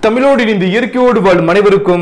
தமிழோடு இணைந்து இயற்கையோடு வாழும் அனைவருக்கும்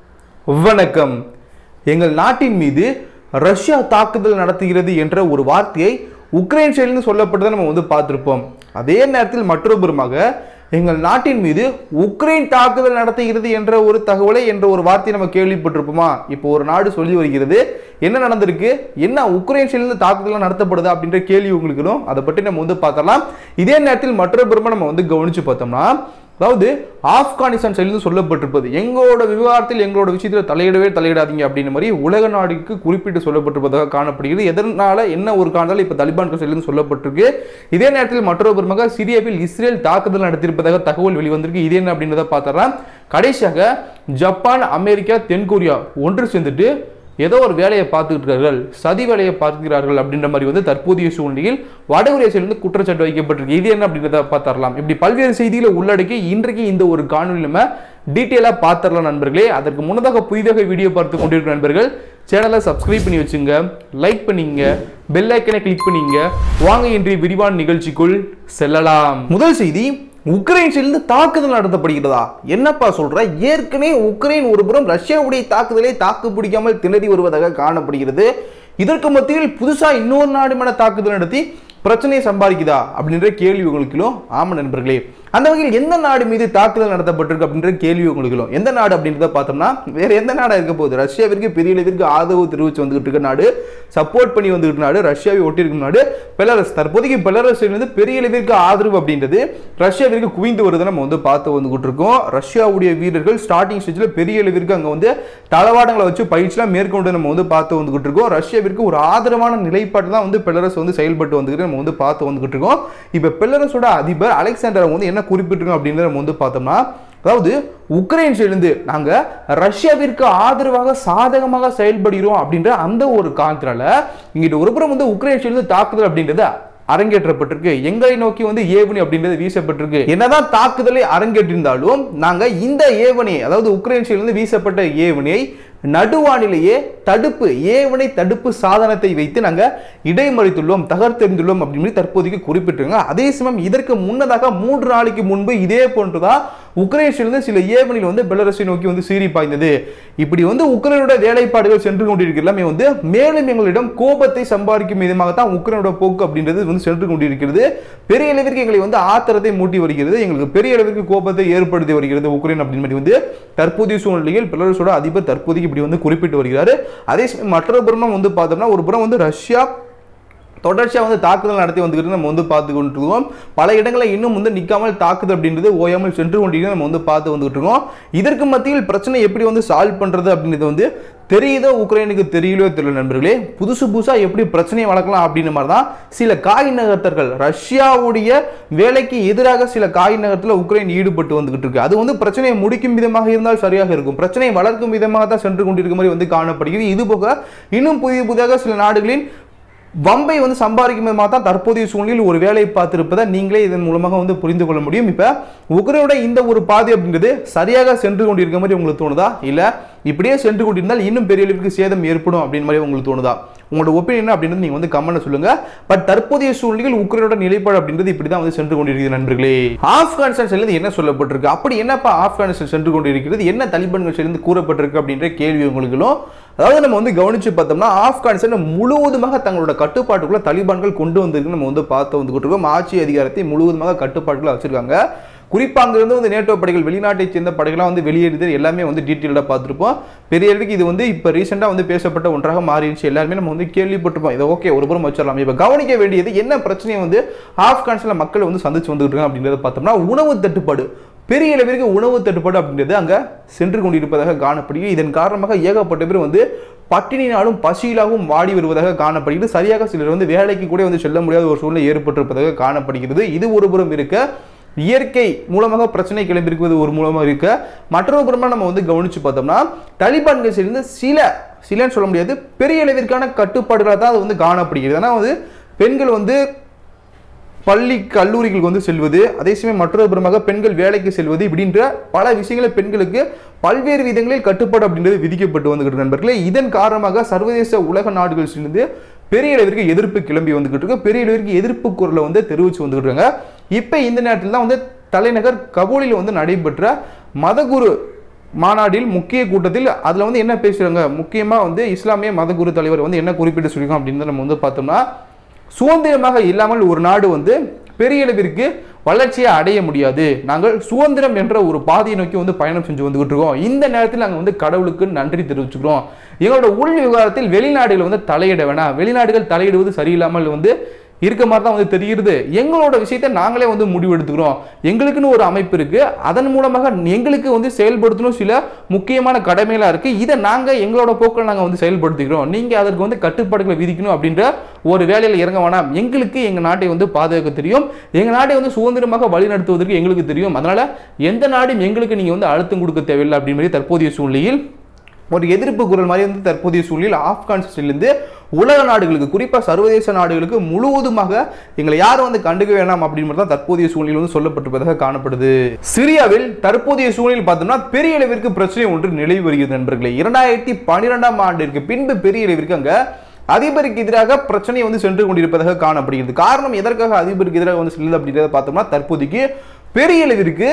வணக்கம் எங்கள் நாட்டின் மீது ரஷ்யா தாக்குதல் நடத்துகிறது என்ற ஒரு வார்த்தையை உக்ரைன் செயல்னு சொல்லப்பட்டதை நம்ம வந்து பார்த்திருப்போம் அதே நேரத்தில் மற்றொருபுறமாக எங்கள் நாட்டின் மீது உக்ரைன் தாக்குதல் நடத்துகிறது என்ற ஒரு தகவலை என்ற ஒரு வார்த்தையை நம்ம கேள்விப்பட்டிருப்போமா இப்போ ஒரு நாடு சொல்லி வருகிறது என்ன நடந்திருக்கு என்ன உக்ரைன் சைடிலிருந்து தாக்குதல் நடத்தப்படுதா அப்படின்ற கேள்வி உங்களுக்கு வரும். அதை பற்றி நம்ம வந்து பார்த்தரலாம் இதே நேரத்தில் மற்றொரு நம்ம வந்து கவனிச்சு பார்த்தோம்னா அதாவது ஆப்கானிஸ்தான் சைடிலிருந்து சொல்லப்பட்டிருப்பது எங்களோட விவகாரத்தில் எங்களோட விஷயத்தில் தலையிடவே தலையிடாதீங்க அப்படின்ற மாதிரி உலக நாடுக்கு குறிப்பிட்டு சொல்லப்பட்டிருப்பதாக காணப்படுகிறது எதனால என்ன ஒரு காரணத்தால் இப்போ தலிபான்கள் சைடிலிருந்து சொல்லப்பட்டிருக்கு இதே நேரத்தில் மற்றொரு பெருமக சிரியாவில் இஸ்ரேல் தாக்குதல் நடத்தியிருப்பதாக தகவல் வெளிவந்திருக்கு இது என்ன அப்படின்றத பார்த்தரலாம் கடைசியாக ஜப்பான் அமெரிக்கா தென்கொரியா ஒன்று சேர்ந்துட்டு ஏதோ ஒரு வேலையை பார்த்துக்கிட்டு இருக்கிறார்கள் சதி வேலையை பார்க்கிறார்கள் அப்படின்ற மாதிரி வந்து தற்போதைய சூழ்நிலையில் வடகொரியாசிலிருந்து குற்றச்சாட்டு வைக்கப்பட்டிருக்கு இது என்ன அப்படின்றத பார்த்தரலாம் இப்படி பல்வேறு செய்திகளை உள்ளடக்கி இன்றைக்கு இந்த ஒரு காணொலி நம்ம டீட்டெயிலாக பார்த்துடலாம் நண்பர்களே அதற்கு முன்னதாக புதிதாக வீடியோ பார்த்து கொண்டிருக்கிற நண்பர்கள் சேனலை சப்ஸ்கிரைப் பண்ணி வச்சுங்க லைக் பண்ணிங்க பெல் ஐக்கனை கிளிக் பண்ணிங்க வாங்க இன்றைய விரிவான நிகழ்ச்சிக்குள் செல்லலாம் முதல் செய்தி உக்ரைன் சைடிலிருந்து தாக்குதல் நடத்தப்படுகிறதா என்னப்பா சொல்ற ஏற்கனவே உக்ரைன் ஒருபுறம் ரஷ்யாவுடைய தாக்குதலை தாக்கு பிடிக்காமல் திணறி வருவதாக காணப்படுகிறது இதற்கு மத்தியில் புதுசா இன்னொரு நாடு மேல தாக்குதல் நடத்தி பிரச்சனையை சம்பாதிக்குதா அப்படின்ற கேள்வி உங்களுக்கும் ஆமா நண்பர்களே அந்த வகையில் எந்த நாடு மீது தாக்குதல் நடத்தப்பட்டிருக்கு அப்படின்ற கேள்வி உங்களுக்கும் எந்த நாடு அப்படின்றத பார்த்தோம்னா வேற எந்த நாடா இருக்க போகுது ரஷ்யாவிற்கு பெரிய அளவிற்கு ஆதரவு தெரிவித்து வந்துகிட்டு இருக்க நாடு சப்போர்ட் பண்ணி வந்துகிட்டு நாடு ரஷ்யாவை ஒட்டி இருக்கும் நாடு பெலரஸ் தற்போதைக்கு பெலரஸ் வந்து பெரிய அளவிற்கு ஆதரவு அப்படின்றது ரஷ்யாவிற்கு குவிந்து வருவதை நம்ம வந்து பார்த்து வந்துகிட்டு இருக்கோம் ரஷ்யாவுடைய வீரர்கள் ஸ்டார்டிங் ஸ்டேஜில் பெரிய அளவிற்கு அங்கே வந்து தளவாடங்களை வச்சு பயிற்சிலாம் மேற்கொண்டு நம்ம வந்து பார்த்து வந்துகிட்டு இருக்கோம் ரஷ்யாவிற்கு ஒரு ஆதரவான நிலைப்பாடு தான் வந்து பெலரஸ் வந்து செயல்பட்டு வந்துகிட்டு நம்ம வந்து பார்த்து வந்துகிட்டு இருக்கோம் இப்போ பெலரஸோட அதிபர் அலெக்சாண்டர் வந்து என்ன குறிப்பிட்டிருக்கோம் அப்படின்றத நம்ம வந்து பார்த்தோம்னா அதாவது உக்ரைன் சைடிலிருந்து நாங்க ரஷ்யாவிற்கு ஆதரவாக சாதகமாக செயல்படுகிறோம் அப்படின்ற அந்த ஒரு காரணத்தினால இங்கிட்ட ஒரு புறம் வந்து உக்ரைன் சைடிலிருந்து தாக்குதல் அப்படின்றது அரங்கேற்றப்பட்டிருக்கு எங்களை நோக்கி வந்து ஏவனி அப்படின்றது வீசப்பட்டிருக்கு என்னதான் தாக்குதலை அரங்கேற்றிருந்தாலும் நாங்க இந்த ஏவனை அதாவது உக்ரைன் சைடிலிருந்து வீசப்பட்ட ஏவனை நடுவானிலேயே தடுப்பு ஏவனை தடுப்பு சாதனத்தை வைத்து நாங்க இடைமறித்துள்ளோம் தகர்த்தெறிந்துள்ளோம் அப்படின்னு தற்போதைக்கு குறிப்பிட்டிருங்க அதே சமயம் இதற்கு முன்னதாக மூன்று நாளைக்கு முன்பு இதே போன்றுதான் உக்ரைனிலிருந்து சில ஏவனில் வந்து பெலரஸை நோக்கி வந்து சீறி பாய்ந்தது இப்படி வந்து உக்ரைனோட வேலைப்பாடுகள் சென்று கொண்டிருக்கிற எல்லாமே வந்து மேலும் எங்களிடம் கோபத்தை சம்பாதிக்கும் விதமாக தான் உக்ரைனோட போக்கு அப்படின்றது வந்து சென்று கொண்டிருக்கிறது பெரிய அளவிற்கு எங்களை வந்து ஆத்திரத்தை மூட்டி வருகிறது எங்களுக்கு பெரிய அளவிற்கு கோபத்தை ஏற்படுத்தி வருகிறது உக்ரைன் அப்படின்னு மாதிரி வந்து தற்போதைய சூழ்நிலையில் பெலரஸோட அதிபர் தற்போதைக்கு இப்படி வந்து குறிப்பிட்டு வருகிறாரு அதே சமயம் மற்றொரு புறம் வந்து பார்த்தோம்னா ஒரு புறம் வந்து ரஷ்யா தொடர்ச்சியாக வந்து தாக்குதல் நடத்தி வந்துக்கிட்டு நம்ம வந்து பார்த்து கொண்டு இருக்கோம் பல இடங்களில் இன்னும் வந்து நிற்காமல் தாக்குதல் அப்படின்றது ஓயாமல் சென்று கொண்டிருக்கிறது நம்ம வந்து பார்த்து வந்துகிட்டு இருக்கோம் இதற்கு மத்தியில் பிரச்சனை எப்படி வந்து சால்வ் பண்ணுறது அப்படின்றது வந்து தெரியுதோ உக்ரைனுக்கு தெரியலையோ தெரியல நண்பர்களே புதுசு புதுசாக எப்படி பிரச்சனையை வளர்க்கலாம் அப்படின்னு மாதிரி தான் சில காய் நகர்த்தர்கள் ரஷ்யாவுடைய வேலைக்கு எதிராக சில காய் நகரத்தில் உக்ரைன் ஈடுபட்டு வந்துகிட்டு இருக்கு அது வந்து பிரச்சனையை முடிக்கும் விதமாக இருந்தால் சரியாக இருக்கும் பிரச்சனையை வளர்க்கும் விதமாக தான் சென்று கொண்டிருக்கும் மாதிரி வந்து காணப்படுகிறது இது போக இன்னும் புதிய புதிதாக சில நாடுகளின் வம்பை வந்து சம்பாதிக்கும் விதமாக தான் தற்போதைய சூழ்நிலையில் ஒரு வேலையை பார்த்திருப்பதை நீங்களே இதன் மூலமாக வந்து புரிந்து கொள்ள முடியும் இப்போ உக்ரைனோட இந்த ஒரு பாதை அப்படின்றது சரியாக சென்று கொண்டிருக்க மாதிரி உங்களுக்கு தோணுதா இல்லை இப்படியே சென்று கொண்டிருந்தால் இன்னும் பெரிய அளவுக்கு சேதம் ஏற்படும் அப்படின்னு மாதிரி உங்களுக்கு தோணுதா உங்களோட ஒப்பீனியன் அப்படின்றது நீங்கள் வந்து கமெண்ட்ல சொல்லுங்க பட் தற்போதைய சூழ்நிலையில் உக்ரைனோட நிலைப்பாடு அப்படின்றது இப்படி தான் வந்து சென்று கொண்டிருக்கிறது நண்பர்களே ஆப்கானிஸ்தான் சைடிலிருந்து என்ன சொல்லப்பட்டிருக்கு அப்படி என்னப்பா ஆப்கானிஸ்தான் சென்று கொண்டிருக்கிறது என்ன தலிபான்கள் சைடிலிருந்து கூறப்பட்டிருக்கு அப்படின்ற கேள்வி உங்களுக்கும் அதாவது நம்ம வந்து கவனிச்சு பார்த்தோம்னா ஆப்கானிஸ்தான் முழுவதுமாக தங்களோட கட்டுப்பாட்டுக்குள்ள தலிபான்கள் கொண்டு வந்திருக்கு நம்ம வந்து பார்த்து வந்துகிட்டு இருக்கோம் ஆட்சி அதிகாரத்தை முழுவதுமாக கட்டுப்பாட்டுக்குள்ள வச்சிருக்காங்க குறிப்பாக அங்கிருந்து வந்து நேட்டோ படைகள் வெளிநாட்டை சேர்ந்த படைகளாக வந்து வெளியேறுது எல்லாமே வந்து டீட்டெயிலாக பார்த்துருப்போம் பெரிய அளவுக்கு இது வந்து இப்போ ரீசெண்டாக வந்து பேசப்பட்ட ஒன்றாக மாறிடுச்சு எல்லாருமே நம்ம வந்து கேள்விப்பட்டிருப்போம் இதை ஓகே ஒரு புறம் வச்சிடலாம் இப்போ கவனிக்க வேண்டியது என்ன பிரச்சனையை வந்து ஆப்கானிஸ்தானில் மக்கள் வந்து சந்திச்சு வந்துட்டு இருக்காங்க அப்படின்றத பார்த்தோம்னா உணவு தட்டுப்பாடு பெரிய அளவிற்கு உணவு தட்டுப்பாடு அப்படின்றது அங்கே சென்று கொண்டிருப்பதாக காணப்படுகிறது இதன் காரணமாக ஏகப்பட்ட பேர் வந்து பட்டினினாலும் பசியிலாகவும் வாடி வருவதாக காணப்படுகிறது சரியாக சிலர் வந்து வேலைக்கு கூட வந்து செல்ல முடியாத ஒரு சூழ்நிலை ஏற்பட்டிருப்பதாக காணப்படுகிறது இது ஒரு புறம் இருக்க இயற்கை மூலமாக பிரச்சனை கிளம்பியிருக்கிறது ஒரு மூலமாக இருக்க மற்றொரு புறமா நம்ம வந்து கவனிச்சு பார்த்தோம்னா தலிபான்கள் சேர்ந்து சில சிலன்னு சொல்ல முடியாது பெரிய அளவிற்கான கட்டுப்பாடுகளாக தான் அது வந்து காணப்படுகிறது ஆனால் வந்து பெண்கள் வந்து பள்ளி கல்லூரிகளுக்கு வந்து செல்வது அதே சமயம் மற்றொரு புறமாக பெண்கள் வேலைக்கு செல்வது இப்படின்ற பல விஷயங்களை பெண்களுக்கு பல்வேறு விதங்களில் கட்டுப்பாடு அப்படின்றது விதிக்கப்பட்டு வந்துகிட்டு நண்பர்களே இதன் காரணமாக சர்வதேச உலக நாடுகள் சேர்ந்து பெரிய அளவிற்கு எதிர்ப்பு கிளம்பி வந்துகிட்டு இருக்கு பெரிய அளவிற்கு எதிர்ப்பு குரலை வந்து தெரிவிச்சு வந்துகிட்டு இருக்காங்க இப்போ இந்த நேரத்தில் தான் வந்து தலைநகர் கபூலில் வந்து நடைபெற்ற மதகுரு மாநாட்டில் முக்கிய கூட்டத்தில் அதில் வந்து என்ன பேசுகிறாங்க முக்கியமாக வந்து இஸ்லாமிய மதகுரு தலைவர் வந்து என்ன குறிப்பிட்டு சொல்லியிருக்கோம் அப்படின்னு நம்ம வந்து பார்த்தோம்னா சுதந்திரமாக இல்லாமல் ஒரு நாடு வந்து பெரிய அளவிற்கு வளர்ச்சியை அடைய முடியாது நாங்கள் சுதந்திரம் என்ற ஒரு பாதையை நோக்கி வந்து பயணம் செஞ்சு வந்துகிட்டு இருக்கோம் இந்த நேரத்தில் நாங்கள் வந்து கடவுளுக்கு நன்றி தெரிவிச்சுக்கிறோம் எங்களோட உள் விவகாரத்தில் வெளிநாடுகள் வந்து தலையிட வேணாம் வெளிநாடுகள் தலையிடுவது சரியில்லாமல் வந்து இருக்க மாதிரி தான் வந்து தெரியுது எங்களோட விஷயத்தை நாங்களே வந்து முடிவெடுத்துக்கிறோம் எங்களுக்குன்னு ஒரு அமைப்பு இருக்கு அதன் மூலமாக எங்களுக்கு வந்து செயல்படுத்தணும் சில முக்கியமான கடமைகளாக இருக்கு இதை நாங்கள் எங்களோட போக்கில் நாங்கள் வந்து செயல்படுத்திக்கிறோம் நீங்கள் அதற்கு வந்து கட்டுப்பாடுகளை விதிக்கணும் அப்படின்ற ஒரு வேலையில் இறங்க வேணாம் எங்களுக்கு எங்கள் நாட்டை வந்து பாதுகாக்க தெரியும் எங்கள் நாட்டை வந்து சுதந்திரமாக வழிநடத்துவதற்கு எங்களுக்கு தெரியும் அதனால எந்த நாடும் எங்களுக்கு நீங்கள் வந்து அழுத்தம் கொடுக்க தேவையில்லை அப்படின்ற மாதிரி தற்போதைய சூழ்நிலையில் ஒரு எதிர்ப்பு குரல் மாதிரி வந்து தற்போதைய சூழலில் ஆப்கானிஸ்தானிலிருந்து உலக நாடுகளுக்கு குறிப்பாக சர்வதேச நாடுகளுக்கு முழுவதுமாக எங்களை யாரும் வந்து கண்டுக்க வேணாம் அப்படின்னு தான் தற்போதைய சூழ்நிலை வந்து சொல்லப்பட்டிருப்பதாக காணப்படுது சிரியாவில் தற்போதைய சூழ்நிலை பார்த்தோம்னா பெரிய அளவிற்கு பிரச்சனை ஒன்று நிலவி வருகிறது நண்பர்களே இரண்டாயிரத்தி பன்னிரெண்டாம் ஆண்டிற்கு பின்பு பெரிய அளவிற்கு அங்க அதிபருக்கு எதிராக பிரச்சனை வந்து சென்று கொண்டிருப்பதாக காணப்படுகிறது காரணம் எதற்காக அதிபருக்கு எதிராக வந்து செல்லுது அப்படின்றத பார்த்தோம்னா தற்போதைக்கு பெரிய அளவிற்கு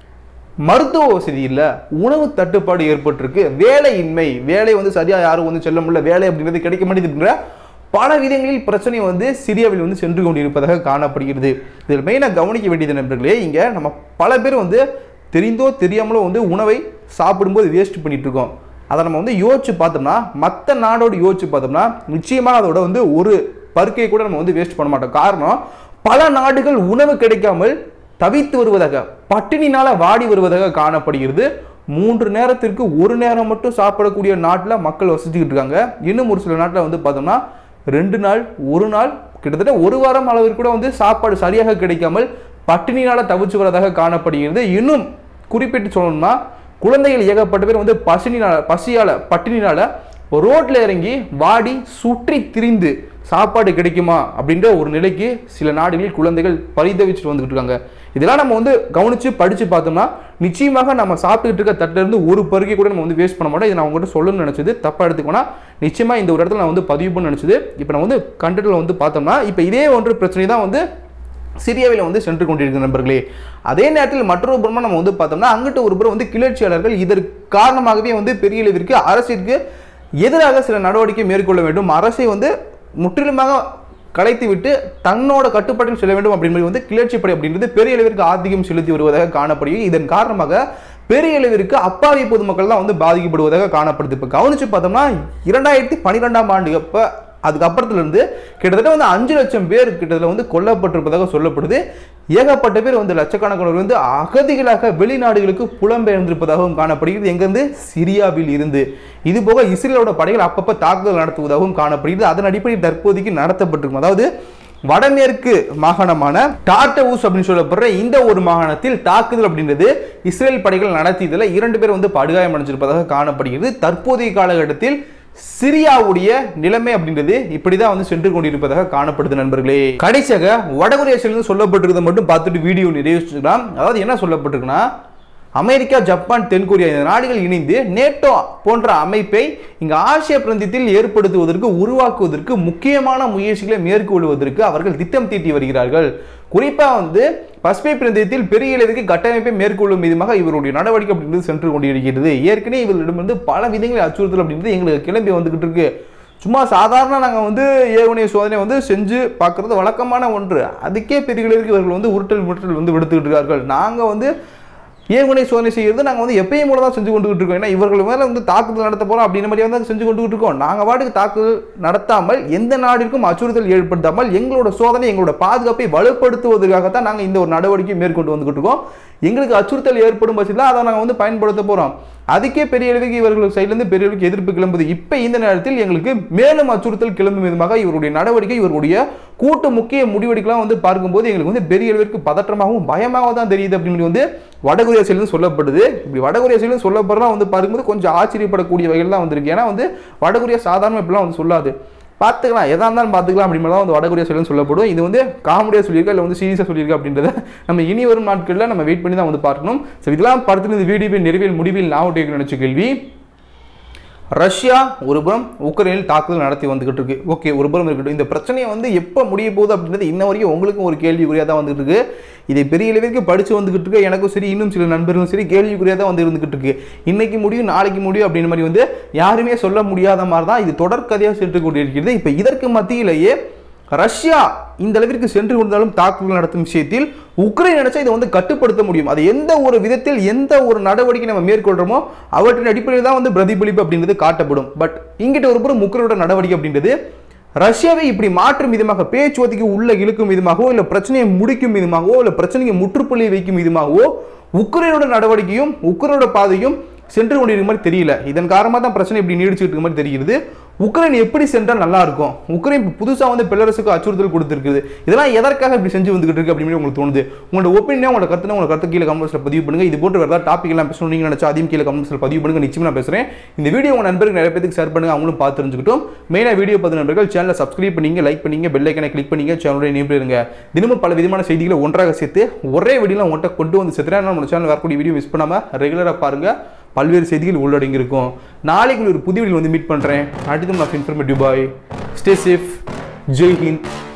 மருத்துவ வசதி இல்லை உணவு தட்டுப்பாடு ஏற்பட்டிருக்கு வேலையின்மை வேலை வந்து சரியாக யாரும் வந்து செல்ல முடியல வேலை அப்படிங்கிறது கிடைக்க மாட்டேங்குதுன்ற பல விதங்களில் பிரச்சனை வந்து சிரியாவில் வந்து சென்று கொண்டிருப்பதாக காணப்படுகிறது இதில் மெயினாக கவனிக்க வேண்டியது நண்பர்களே இங்கே நம்ம பல பேர் வந்து தெரிந்தோ தெரியாமலோ வந்து உணவை சாப்பிடும்போது வேஸ்ட் பண்ணிட்டு இருக்கோம் அதை நம்ம வந்து யோசிச்சு பார்த்தோம்னா மற்ற நாடோடு யோசிச்சு பார்த்தோம்னா நிச்சயமாக அதோட வந்து ஒரு பருக்கையை கூட நம்ம வந்து வேஸ்ட் பண்ண மாட்டோம் காரணம் பல நாடுகள் உணவு கிடைக்காமல் தவித்து வருவதாக பட்டினினால வாடி வருவதாக காணப்படுகிறது மூன்று நேரத்திற்கு ஒரு நேரம் மட்டும் சாப்பிடக்கூடிய நாட்டில் மக்கள் வசிச்சுக்கிட்டு இருக்காங்க இன்னும் ஒரு சில நாட்டில் வந்து பார்த்தோம்னா ரெண்டு நாள் ஒரு நாள் கிட்டத்தட்ட ஒரு வாரம் அளவிற்கு கூட வந்து சாப்பாடு சரியாக கிடைக்காமல் பட்டினினால தவிச்சு வரதாக காணப்படுகிறது இன்னும் குறிப்பிட்டு சொல்லணும்னா குழந்தைகள் ஏகப்பட்ட பேர் வந்து பசினினால பசியால பட்டினினால ரோட்ல இறங்கி வாடி சுற்றி திரிந்து சாப்பாடு கிடைக்குமா அப்படின்ற ஒரு நிலைக்கு சில நாடுகளில் குழந்தைகள் பரிதவிச்சுட்டு வந்துகிட்டு இருக்காங்க இதெல்லாம் நம்ம வந்து கவனிச்சு படிச்சு பார்த்தோம்னா நிச்சயமாக நம்ம சாப்பிட்டுக்கிட்டு இருக்க தட்டுல இருந்து ஒரு பருகை கூட நம்ம வந்து வேஸ்ட் பண்ண மாட்டோம் இதை நான் உங்கள்கிட்ட சொல்லணும்னு நினைச்சது தப்பா எடுத்துக்கோனா நிச்சயமா இந்த ஒரு இடத்துல நான் வந்து பதிவு பண்ண நினைச்சது இப்போ நம்ம வந்து கண்டென்ட்ல வந்து பார்த்தோம்னா இப்போ இதே ஒன்று பிரச்சனை தான் வந்து சிரியாவில் வந்து சென்று கொண்டிருக்கிற நண்பர்களே அதே நேரத்தில் மற்றொரு புறமா நம்ம வந்து பார்த்தோம்னா அங்கிட்ட ஒரு புறம் வந்து கிளர்ச்சியாளர்கள் இதற்கு காரணமாகவே வந்து பெரிய அளவிற்கு அரசிற்கு எதிராக சில நடவடிக்கை மேற்கொள்ள வேண்டும் அரசை வந்து முற்றிலுமாக கலைத்து விட்டு தன்னோட கட்டுப்பாட்டில் செல்ல வேண்டும் அப்படின்னு வந்து கிளர்ச்சி படை அப்படின்றது பெரிய அளவிற்கு ஆதிக்கம் செலுத்தி வருவதாக காணப்படுகிறது இதன் காரணமாக பெரிய அளவிற்கு அப்பாவி பொதுமக்கள் தான் வந்து பாதிக்கப்படுவதாக காணப்படுது இப்போ கவனிச்சு பார்த்தோம்னா இரண்டாயிரத்தி பன்னிரெண்டாம் ஆண்டு அப்போ அதுக்கப்புறத்துல இருந்து கிட்டத்தட்ட வந்து அஞ்சு லட்சம் பேர் கிட்டத்தட்ட வந்து கொல்லப்பட்டிருப்பதாக சொல்லப்படுது ஏகப்பட்ட பேர் வந்து லட்சக்கணக்கானவர் வந்து அகதிகளாக வெளிநாடுகளுக்கு புலம்பெயர்ந்திருப்பதாகவும் காணப்படுகிறது எங்கிருந்து சிரியாவில் இருந்து இது போக இஸ்ரேலோட படைகள் அப்பப்போ தாக்குதல் நடத்துவதாகவும் காணப்படுகிறது அதன் அடிப்படையில் தற்போதைக்கு நடத்தப்பட்டிருக்கும் அதாவது வடமேற்கு மாகாணமான டார்டவுஸ் அப்படின்னு சொல்லப்படுற இந்த ஒரு மாகாணத்தில் தாக்குதல் அப்படின்றது இஸ்ரேல் படைகள் நடத்தியதில் இரண்டு பேர் வந்து படுகாயம் அடைஞ்சிருப்பதாக காணப்படுகிறது தற்போதைய காலகட்டத்தில் சிரியாவுடைய நிலைமை அப்படின்றது இப்படிதான் வந்து சென்று கொண்டிருப்பதாக காணப்படுது நண்பர்களே கடைசியாக வடகொரியாசிலிருந்து சொல்லப்பட்டிருக்கிறத மட்டும் பார்த்துட்டு வீடியோ நிறைவு செஞ்சுக்கலாம் அதாவது என்ன சொல்லப்பட்டிருக்குன்னா அமெரிக்கா ஜப்பான் தென்கொரியா இந்த நாடுகள் இணைந்து நேட்டோ போன்ற அமைப்பை இங்கு ஆசிய பிராந்தியத்தில் ஏற்படுத்துவதற்கு உருவாக்குவதற்கு முக்கியமான முயற்சிகளை மேற்கொள்வதற்கு அவர்கள் திட்டம் தீட்டி வருகிறார்கள் குறிப்பாக வந்து பசிபிக் பிராந்தியத்தில் பெரிய அளவிற்கு கட்டமைப்பை மேற்கொள்ளும் விதமாக இவருடைய நடவடிக்கை அப்படின்றது சென்று கொண்டிருக்கிறது ஏற்கனவே இவர்களிடமிருந்து பல விதங்களை அச்சுறுத்தல் அப்படின்றது எங்களுக்கு கிளம்பி வந்துகிட்டு இருக்கு சும்மா சாதாரண நாங்கள் வந்து ஏவுகணை சோதனை வந்து செஞ்சு பார்க்குறது வழக்கமான ஒன்று அதுக்கே பெரிய அளவிற்கு இவர்கள் வந்து உருட்டல் முருட்டல் வந்து விடுத்துக்கிட்டு இருக்கார்கள் நாங்கள் வந்து ஏவுகணை சோதனை செய்கிறது நாங்கள் வந்து எப்பயும் போல தான் செஞ்சு கொண்டுகிட்டு இருக்கோம் ஏன்னா இவர்கள் மேலே வந்து தாக்குதல் நடத்த போகிறோம் அப்படின்ற மாதிரி வந்து செஞ்சு கொண்டுகிட்டு இருக்கோம் நாங்கள் பாட்டுக்கு தாக்குதல் நடத்தாமல் எந்த நாடிற்கும் அச்சுறுத்தல் ஏற்படுத்தாமல் எங்களோட சோதனை எங்களோட பாதுகாப்பை வலுப்படுத்துவதற்காகத்தான் நாங்கள் இந்த ஒரு நடவடிக்கை மேற்கொண்டு வந்துகிட்டு இருக்கோம் எங்களுக்கு அச்சுறுத்தல் ஏற்படும் பட்சத்தில் அதை நாங்கள் வந்து பயன்படுத்த போகிறோம் அதுக்கே பெரிய அளவுக்கு இவர்கள் சைட்லேருந்து பெரிய அளவுக்கு எதிர்ப்பு கிளம்புது இப்போ இந்த நேரத்தில் எங்களுக்கு மேலும் அச்சுறுத்தல் கிளம்பும் விதமாக இவருடைய நடவடிக்கை இவருடைய கூட்டு முக்கிய முடிவெடுக்கலாம் வந்து பார்க்கும்போது எங்களுக்கு வந்து பெரிய அளவிற்கு பதற்றமாகவும் பயமாகவும் தான் தெரியுது அப்படின்னு வந்து வடகொரியா சைட்லேருந்து சொல்லப்படுது இப்படி வடகொரியா சைட்லேருந்து சொல்லப்படுறலாம் வந்து பார்க்கும்போது கொஞ்சம் ஆச்சரியப்படக்கூடிய வகையில் தான் வந்திருக்கு ஏன்னா வந்து வடகொரியா சாதாரண இப்படிலாம் வந்து சொல்லாது பார்த்துக்கலாம் எதா இருந்தாலும் பார்த்துக்கலாம் அப்படி தான் வந்து வடகொரியா சொல்லி சொல்லப்படும் இது வந்து காமெடியாக சொல்லியிருக்கா இல்லை வந்து சீரியஸாக சொல்லியிருக்கா அப்படின்றத நம்ம இனி வரும் நாட்களில் நம்ம வெயிட் பண்ணி தான் வந்து பார்க்கணும் ஸோ இதெல்லாம் படத்தில் இந்த வீடியோவின் நிறைவில் முடிவில் நான் கேட்க நினச்ச கேள்வி ரஷ்யா ஒருபுறம் உக்ரைனில் தாக்குதல் நடத்தி வந்துகிட்டு இருக்கு ஓகே ஒருபுறம் இருக்கட்டும் இந்த பிரச்சனையை வந்து எப்போ முடிய போகுது அப்படின்றது இன்ன வரைக்கும் உங்களுக்கும் ஒரு கேள்விக்குறியாக தான் வந்துகிட்டு இருக்கு இதை பெரிய அளவிற்கு படித்து வந்துகிட்டு இருக்கு எனக்கும் சரி இன்னும் சில நண்பர்களும் சரி கேள்விக்குறியாக தான் வந்து இருந்துகிட்டு இருக்கு இன்னைக்கு முடியும் நாளைக்கு முடியும் அப்படின்ற மாதிரி வந்து யாருமே சொல்ல முடியாத மாதிரி தான் இது தொடர்கதையாக சென்று கொண்டிருக்கிறது இப்போ இதற்கு மத்தியிலேயே ரஷ்யா இந்த அளவிற்கு சென்று கொண்டாலும் தாக்குதல் நடத்தும் விஷயத்தில் உக்ரைன் நினைச்சா இதை வந்து கட்டுப்படுத்த முடியும் அது எந்த ஒரு விதத்தில் எந்த ஒரு நடவடிக்கை நம்ம மேற்கொள்றோமோ அவற்றின் அடிப்படையில் தான் வந்து பிரதிபலிப்பு அப்படின்றது காட்டப்படும் பட் இங்கிட்ட ஒரு புறம் உக்ரைனோட நடவடிக்கை அப்படின்றது ரஷ்யாவை இப்படி மாற்றும் விதமாக பேச்சுவார்த்தைக்கு உள்ள இழுக்கும் விதமாகவோ இல்லை பிரச்சனையை முடிக்கும் விதமாகவோ இல்லை பிரச்சனைக்கு முற்றுப்புள்ளி வைக்கும் விதமாகவோ உக்ரைனோட நடவடிக்கையும் உக்ரைனோட பாதையும் சென்று கொண்டிருக்க மாதிரி தெரியல இதன் காரணமாக தான் பிரச்சனை இப்படி நீடிச்சுட்டு இருக்க மாதிரி தெரிகிறது உக்ரைன் எப்படி சென்றால் நல்லா இருக்கும் உக்ரைன் இப்போ புதுசாக வந்து பெலரசுக்கு அச்சுறுத்தல் கொடுத்துருக்குது இதெல்லாம் எதற்காக இப்படி செஞ்சு வந்துகிட்டு இருக்கு அப்படின்னு உங்களுக்கு தோணுது உங்களோட ஒப்பீனியன் உங்களோட கருத்து உங்களோட கருத்து கீழே கமெண்ட்ஸில் பதிவு பண்ணுங்க இது போன்ற வேறு ஏதாவது டாபிக் எல்லாம் பேசணும் நீங்கள் நினச்சா அதையும் கீழே கமெண்ட்ஸில் பதிவு பண்ணுங்க நிச்சயமாக நான் பேசுகிறேன் இந்த வீடியோ உங்கள் நண்பருக்கு நிறைய பேருக்கு ஷேர் பண்ணுங்க அவங்களும் பார்த்து தெரிஞ்சுக்கிட்டும் மெயினாக வீடியோ பார்த்த நண்பர்கள் சேனலை சப்ஸ்கிரைப் பண்ணீங்க லைக் பண்ணீங்க பெல் ஐக்கனை கிளிக் பண்ணீங்க சேனலுடைய நேம் இருங்க தினமும் பல விதமான செய்திகளை ஒன்றாக சேர்த்து ஒரே வீடியோவில் உங்கள்கிட்ட கொண்டு வந்து சேர்த்துறேன் நம்ம சேனல் வரக்கூடிய வீடியோ மிஸ் பண்ணாமல் ரெகுலராக பாருங்க பல்வேறு செய்திகள் உள்ளடங்கி இருக்கும் நாளைக்கு ஒரு புதிய வீடியோ வந்து மீட் பண்ணுறேன் அடுத்து நான் informative bye stay safe Jai Hind